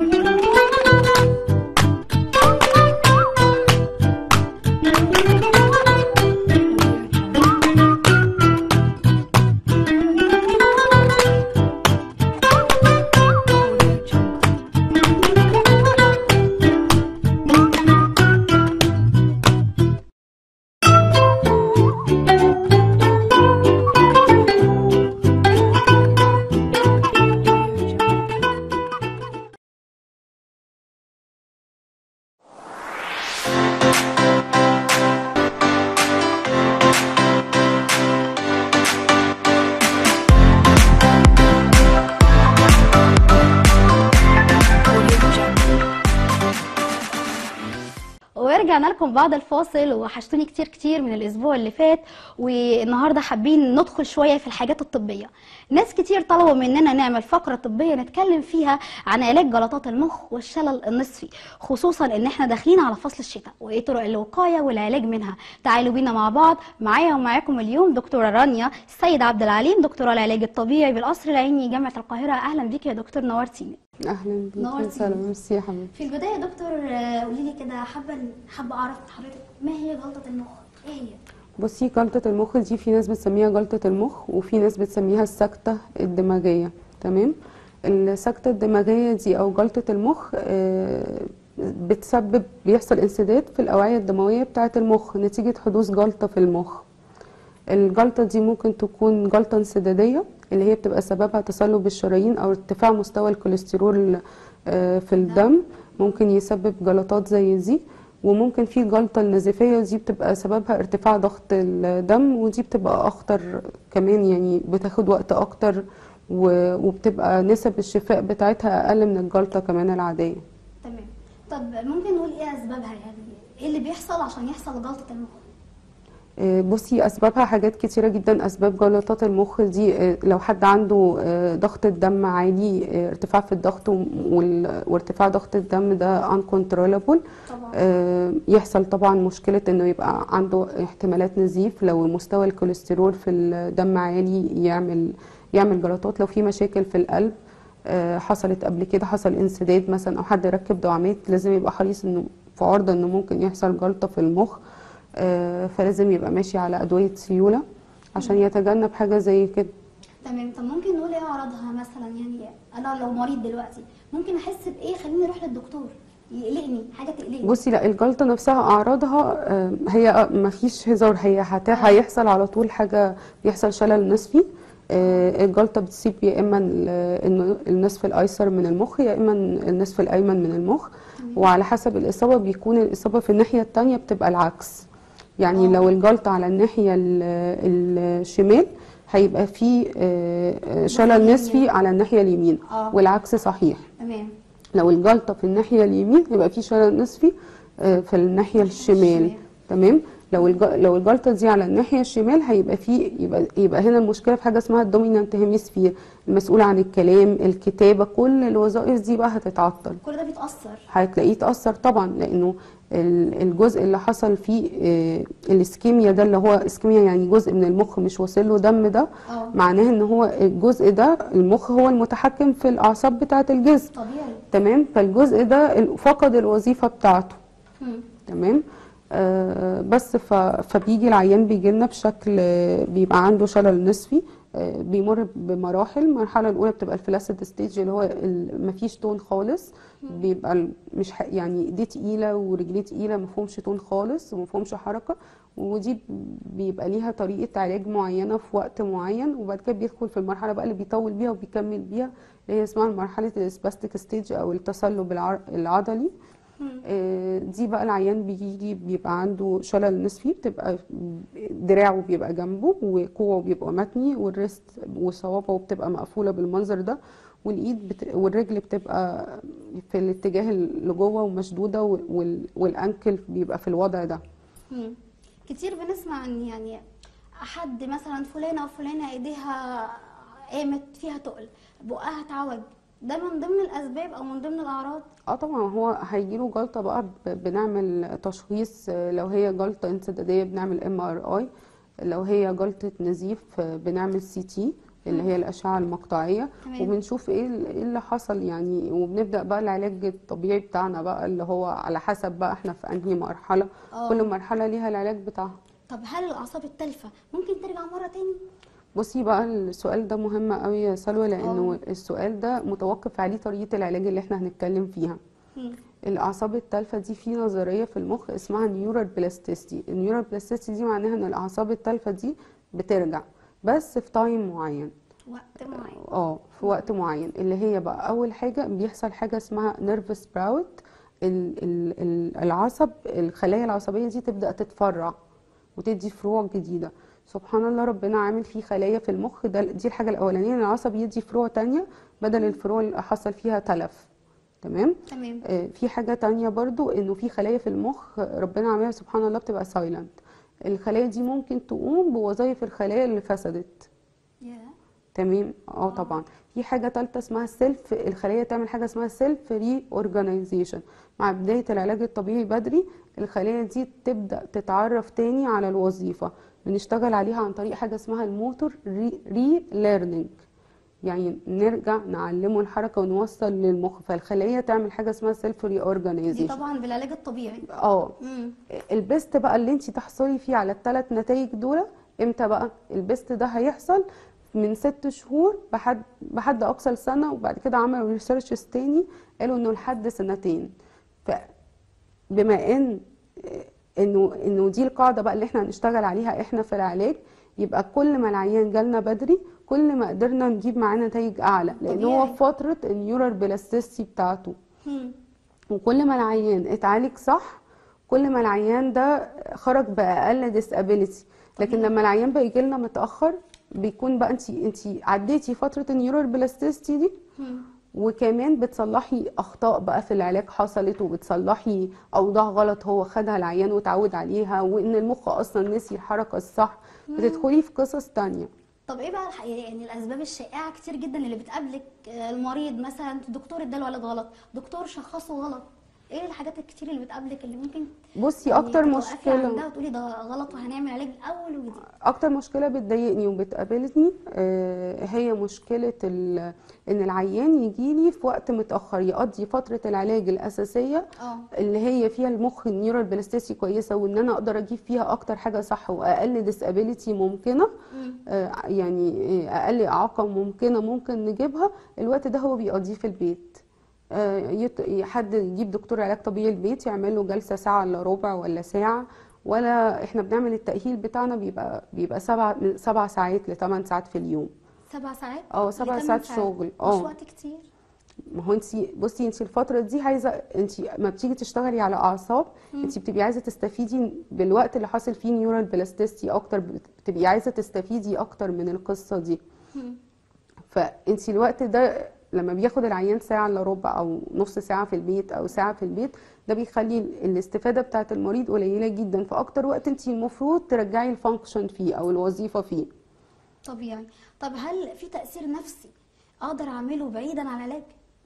ورجعنا لكم بعد الفاصل وحشتوني كتير كتير من الاسبوع اللي فات والنهارده حابين ندخل شويه في الحاجات الطبيه ناس كتير طلبوا مننا نعمل فقره طبيه نتكلم فيها عن علاج جلطات المخ والشلل النصفي خصوصا ان احنا داخلين على فصل الشتاء وايه طرق الوقايه والعلاج منها تعالوا بينا مع بعض معايا ومعاكم اليوم دكتوره رانيا السيد عبد العليم دكتوره العلاج الطبيعي بالقصر العيني جامعه القاهره اهلا بيك يا دكتور نورتيني اهلا بيك نورتيني. يا سلام ميرسي يا حبيبتي في البدايه يا دكتور آه، قولي لي كده حابه حابه اعرف من حضرتك ما هي جلطه المخ ايه هي بصي جلطة المخ دي في ناس بتسميها جلطة المخ وفي ناس بتسميها السكتة الدماغية تمام السكتة الدماغية دي أو جلطة المخ آه، بتسبب بيحصل انسداد في الأوعية الدموية بتاعة المخ نتيجة حدوث جلطة في المخ الجلطة دي ممكن تكون جلطة انسدادية اللي هي بتبقى سببها تصلب الشرايين أو ارتفاع مستوى الكوليسترول آه، في الدم ممكن يسبب جلطات زي دي وممكن في جلطة النزيفية دي بتبقى سببها ارتفاع ضغط الدم ودي بتبقى أخطر كمان يعني بتاخد وقت أكتر و- وبتبقى نسب الشفاء بتاعتها أقل من الجلطة كمان العادية تمام طب ممكن نقول ايه اسبابها يعني ايه اللي بيحصل عشان يحصل جلطه المخ آه، بصي اسبابها حاجات كتيره جدا اسباب جلطات المخ دي آه، لو حد عنده آه، ضغط الدم عالي آه، ارتفاع في الضغط وال- وارتفاع ضغط الدم ده uncontrollable طبعا آه، يحصل طبعا مشكله انه يبقى عنده احتمالات نزيف لو مستوى الكوليسترول في الدم عالي يعمل يعمل جلطات لو في مشاكل في القلب آه، حصلت قبل كده حصل انسداد مثلا او حد ركب دعامات لازم يبقى حريص انه في عرضه انه ممكن يحصل جلطه في المخ آه، فلازم يبقى ماشي على ادويه سيوله عشان يتجنب حاجه زي كده تمام طب ممكن نقول ايه اعراضها مثلا يعني انا لو مريض دلوقتي ممكن احس بايه خليني اروح للدكتور يقلقني حاجه تقلقني بصي لا الجلطه نفسها اعراضها آه، هي ما فيش هزار هي هت- هيحصل على طول حاجه بيحصل شلل نصفي آه، الجلطه بتصيب يا اما ال- الن- النصف الايسر من المخ يا اما النصف الايمن من المخ وعلى حسب الاصابه بيكون الاصابه في الناحيه التانية بتبقى العكس يعني آه. لو الجلطه على الناحيه ال- الشمال هيبقى في آه، آه، شلل نصفي على الناحيه اليمين اه والعكس صحيح تمام لو الجلطة في الناحية اليمين يبقى في شلل نصفي آه، في الناحية الشمال الشمال. تمام لو الج... لو الجلطة دي على الناحية الشمال هيبقى في يبقى يبقى هنا المشكلة في حاجة اسمها الدومينانت هيميسفير المسؤول عن الكلام الكتابة كل الوظائف دي بقى هتتعطل كل ده بيتاثر هتلاقيه اتأثر طبعا لأنه ال- الجزء اللي حصل فيه آه، الاسكيميا ده اللي هو اسكيميا يعني جزء من المخ مش واصل له دم ده اه معناه ان هو الجزء ده المخ هو المتحكم في الأعصاب بتاعة الجسم طبيعي تمام فالجزء ده ال- فقد الوظيفة بتاعته مم. تمام آه بس ف- فبيجي العيان بيجي لنا بشكل آه، بيبقى عنده شلل نصفي آه بيمر بمراحل المرحلة الأولى بتبقى الفلاسيد ستيج اللي هو ال- مفيش تون خالص بيبقى ال- مش ح- يعني ايديه تقيلة ورجليه تقيلة مفهومش تون خالص ومفهومش حركة ودي بيبقى ليها طريقة علاج معينة في وقت معين وبعد كده بيدخل في المرحلة بقى اللي بيطول بيها وبيكمل بيها اللي هي اسمها مرحلة السباستيك ستيج أو التصلب الع- العضلي مم. آه، دي بقى العيان بيجي بيبقى عنده شلل نصفي بتبقى دراعه بيبقى جنبه وكوعه بيبقى متني والريست وصوابعه بتبقى مقفولة بالمنظر ده والايد بت... والرجل بتبقى في الاتجاه اللي جوه ومشدودة وال... والانكل بيبقى في الوضع ده مم. كتير بنسمع عن يعني حد مثلا فلانه او فلانه ايديها قامت فيها تقل بقها اتعوج ده من ضمن الاسباب او من ضمن الاعراض اه طبعا هو هيجيله جلطة بقى ب- بنعمل تشخيص آه، لو هي جلطة انسدادية بنعمل ام ار اي لو هي جلطة نزيف آه، بنعمل سي تي اللي هي الاشعه المقطعيه تمام. وبنشوف ايه ال- إيه اللي حصل يعني وبنبدا بقى العلاج الطبيعي بتاعنا بقى اللي هو على حسب بقى احنا في انهي مرحله آه. كل مرحله ليها العلاج بتاعها طب هل الاعصاب التالفه ممكن ترجع مره تاني بصي بقى السؤال ده مهم قوي يا سلوى لانه آه. السؤال ده متوقف عليه طريقه العلاج اللي احنا هنتكلم فيها مم. الاعصاب التالفه دي في نظريه في المخ اسمها نيورال بلاستيستي النيورال بلاستيستي دي معناها ان الاعصاب التالفه دي بترجع بس في تايم معين وقت معين اه في وقت معين اللي هي بقى اول حاجه بيحصل حاجه اسمها نيرف سبراوت العصب الخلايا العصبيه دي تبدا تتفرع وتدي فروع جديده سبحان الله ربنا عامل فيه خلايا في المخ ده دي الحاجه الاولانيه ان العصب يدي فروع تانية بدل الفروع اللي حصل فيها تلف تمام تمام آه، في حاجة تانية برضو انه في خلايا في المخ ربنا عاملها سبحان الله بتبقى سايلنت الخلايا دي ممكن تقوم بوظائف الخلايا اللي فسدت يا تمام اه طبعا في حاجة تالتة اسمها سيلف الخلية تعمل حاجة اسمها سيلف ري اورجانيزيشن مع بداية العلاج الطبيعي بدري الخلية دي تبدأ تتعرف تاني على الوظيفة بنشتغل عليها عن طريق حاجة اسمها الموتور ري, ري ليرنينج يعني نرجع نعلمه الحركة ونوصل للمخ فالخلية تعمل حاجة اسمها سيلف ري دي اورجانيزيشن طبعا بالعلاج الطبيعي اه مم. البيست بقى اللي انت تحصلي فيه على الثلاث نتائج دول امتى بقى البيست ده هيحصل من ست شهور بحد بحد اقصى لسنه وبعد كده عملوا ريسيرشز تاني قالوا انه لحد سنتين فبما ان انه انه دي القاعده بقى اللي احنا هنشتغل عليها احنا في العلاج يبقى كل ما العيان جالنا بدري كل ما قدرنا نجيب معاه نتائج اعلى لان هو طبيعي. في فتره النيورال بلاستيسي بتاعته مم. وكل ما العيان اتعالج صح كل ما العيان ده خرج بأقل ديسابيليتي لكن طبيعي. لما العيان بقى يجي لنا متأخر بيكون بقى انت انت عديتي فترة النيورال بلاستيستي دي مم. وكمان بتصلحي اخطاء بقى في العلاج حصلت وبتصلحي اوضاع غلط هو خدها العيان وتعود عليها وان المخ اصلا نسي الحركة الصح بتدخلي في قصص تانية طب ايه بقى الحقيقة يعني الاسباب الشائعه كتير جدا اللي بتقابلك آه، المريض مثلا الدكتور اداله علاج غلط دكتور شخصه غلط ايه الحاجات الكتير اللي بتقابلك اللي ممكن بصي يعني اكتر تتوقفي مشكلة عندها وتقولي ده غلط وهنعمل علاج الاول وجديد اكتر مشكله بتضايقني وبتقابلني آه، هي مشكله ال- ان العيان يجيلي في وقت متاخر يقضي فتره العلاج الاساسيه اه اللي هي فيها المخ النيورال بلاستيسي كويسه وان انا اقدر اجيب فيها اكتر حاجه صح واقل ديسابيليتي ممكنه مم. آه، يعني آه، اقل اعاقه ممكنه ممكن نجيبها الوقت ده هو بيقضيه في البيت آه، يت- حد يجيب دكتور علاج طبيعي البيت يعمل له جلسه ساعه الا ربع ولا ساعه ولا احنا بنعمل التاهيل بتاعنا بيبقى بيبقى سبع من سبع ساعات لثمان ساعات في اليوم سبع ساعات اه سبع لتمن ساعات شغل مش اه وقت كتير ما هو انت بصي انت الفتره دي عايزه انت ما بتيجي تشتغلي على اعصاب انت بتبقي عايزه تستفيدي بالوقت اللي حاصل فيه نيورال بلاستيستي اكتر بتبقي عايزه تستفيدي اكتر من القصه دي مم. فانت الوقت ده لما بياخد العيان ساعة الا ربع او نص ساعة في البيت او ساعة في البيت ده بيخلي الاستفادة بتاعة المريض قليلة جدا فاكتر وقت انت المفروض ترجعي الفانكشن فيه او الوظيفة فيه طبيعي طب هل في تأثير نفسي اقدر اعمله بعيدا عن العلاج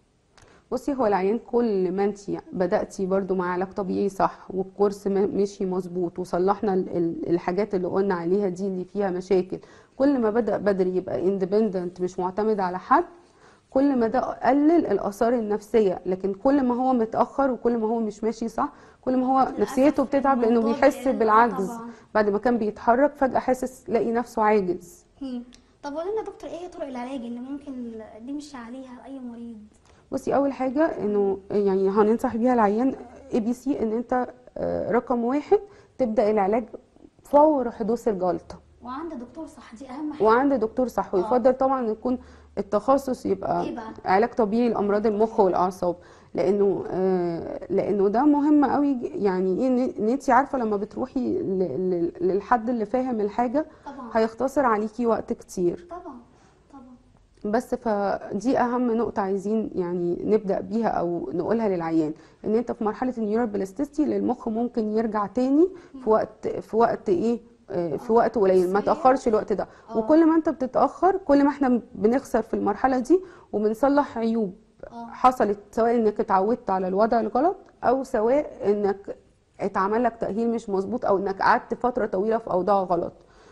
بصي هو العيان كل ما انت بدأتي برضو مع علاج طبيعي صح والكورس م- مشي مظبوط وصلحنا ال- ال- الحاجات اللي قلنا عليها دي اللي فيها مشاكل كل ما بدأ بدري يبقى اندبندنت مش معتمد على حد كل ما ده قلل الآثار النفسية لكن كل ما هو متأخر وكل ما هو مش ماشي صح كل ما هو للأسف نفسيته بتتعب لأنه الموضوع بيحس بيقل. آه بالعجز طبعاً. بعد ما كان بيتحرك فجأة حاسس لاقي نفسه عاجز مم. طب قولي لنا يا دكتور ايه هي طرق العلاج اللي ممكن نمشي عليها لاي مريض بصي اول حاجه انه يعني هننصح بيها العيان اي بي سي ان انت آه، رقم واحد تبدا العلاج فور حدوث الجلطه وعند دكتور صح دي اهم حاجه وعند دكتور صح ويفضل طبعا يكون التخصص يبقى إيه بقى؟ علاج طبيعي لامراض المخ والاعصاب لانه آه، لانه ده مهم قوي ج- يعني ايه ان إن انت عارفه لما بتروحي ل- ل- للحد اللي فاهم الحاجه طبعا هيختصر عليكي وقت كتير طبعا طبعا بس فدي اهم نقطه عايزين يعني نبدا بيها او نقولها للعيان ان انت في مرحله النيورال بلاستيستي للمخ ممكن يرجع تاني في وقت في وقت ايه آه، في وقت قليل ما قصير. تاخرش الوقت ده آه. وكل ما انت بتتاخر كل ما احنا بنخسر في المرحله دي وبنصلح عيوب اه حصلت سواء انك اتعودت على الوضع الغلط او سواء انك اتعمل لك تاهيل مش مظبوط او انك قعدت فتره طويله في اوضاع غلط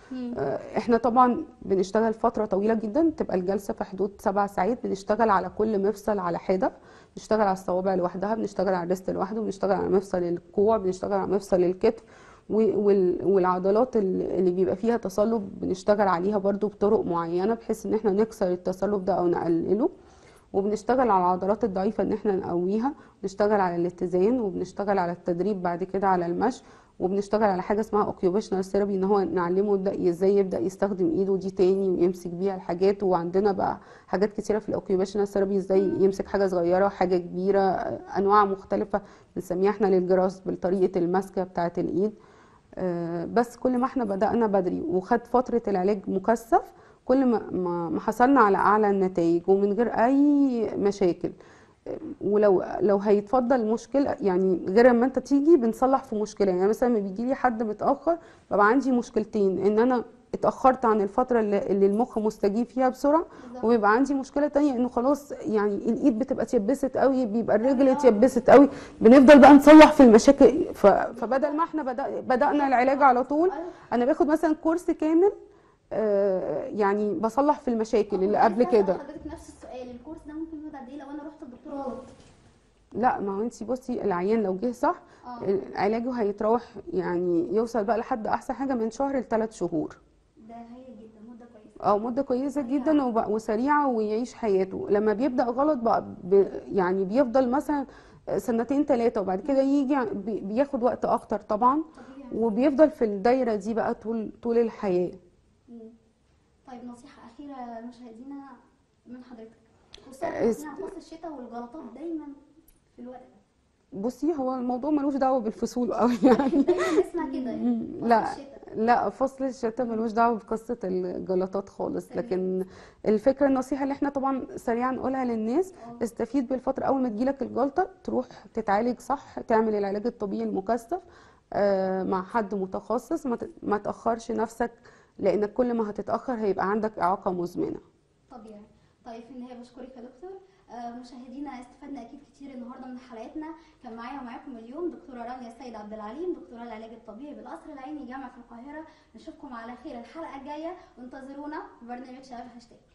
آه، احنا طبعا بنشتغل فترة طويلة جدا تبقى الجلسة في حدود سبع ساعات بنشتغل على كل مفصل على حدة بنشتغل على الصوابع لوحدها بنشتغل على الريست لوحده بنشتغل على مفصل الكوع بنشتغل على مفصل الكتف و- وال- والعضلات ال- اللي بيبقى فيها تصلب بنشتغل عليها برضو بطرق معينة بحيث ان احنا نكسر التصلب ده او نقلله وبنشتغل على العضلات الضعيفة ان احنا نقويها بنشتغل على الاتزان وبنشتغل على التدريب بعد كده على المشي وبنشتغل على حاجة اسمها اوكيوبيشنال ثيرابي ان هو نعلمه يبدأ ازاي يبدأ يستخدم ايده دي تاني ويمسك بيها الحاجات وعندنا بقى حاجات كتيرة في الاوكيوبيشنال ثيرابي ازاي يمسك حاجة صغيرة حاجة كبيرة انواع مختلفة بنسميها احنا للجراس بطريقة المسكة بتاعة الايد آه، بس كل ما احنا بدأنا بدري وخد فترة العلاج مكثف كل ما ما ما حصلنا على أعلى النتائج ومن غير أي مشاكل آه، ولو لو هيتفضل مشكلة يعني غير ما انت تيجي بنصلح في مشكلة يعني مثلا لما بيجي لي حد متأخر ببقى عندي مشكلتين ان انا اتأخرت عن الفترة اللي, اللي المخ مستجيب فيها بسرعة بالظبط. وبيبقى عندي مشكلة تانية انه خلاص يعني الايد بتبقى اتيبست قوي بيبقى الرجل اتيبست قوي بنفضل بقى نصلح في المشاكل ف... فبدل ما احنا بدأ... بدأنا العلاج على طول انا باخد مثلا كورس كامل آه، يعني بصلح في المشاكل اللي قبل كده حضرتك نفس السؤال الكورس ده ممكن يقعد قد ايه لو انا رحت للدكتور غلط لا ما هو انت بصي العيان لو جه صح اه علاجه هيتراوح يعني يوصل بقى لحد احسن حاجه من شهر لثلاث شهور ده هايل جدا مده كويسه اه مده كويسه جدا وب- وسريعه ويعيش حياته لما بيبدا غلط بقى ب يعني بيفضل مثلا سنتين ثلاثه وبعد كده يجي بي- بياخد وقت اكتر طبعا طبيعي وبيفضل في الدايره دي بقى طول طول الحياه مم. طيب نصيحه اخيره لمشاهدينا من حضرتك خصوصا اس- احنا في فصل الشتاء والغلطات دايما في الوقت ده بصي هو الموضوع ملوش دعوه بالفصول قوي يعني دايما نسمع كده يعني فصل لا الشتاء لا فصل الشتاء ملوش دعوه بقصه الجلطات خالص تمام. لكن الفكره النصيحه اللي احنا طبعا سريعا نقولها للناس اه استفيد بالفتره اول ما تجيلك الجلطه تروح تتعالج صح تعمل العلاج الطبيعي المكثف آه، مع حد متخصص ما ت- ما تاخرش نفسك لانك كل ما هتتاخر هيبقى عندك اعاقه مزمنه طبيعي طيب في النهايه بشكرك يا دكتور آه، مشاهدينا استفدنا اكيد كتير النهارده من حلقتنا كان معايا ومعاكم اليوم دكتوره رانيا السيد عبد العليم دكتوره العلاج الطبيعي بالقصر العيني جامعه القاهره نشوفكم على خير الحلقه الجايه وانتظرونا في برنامج شباب هاشتاج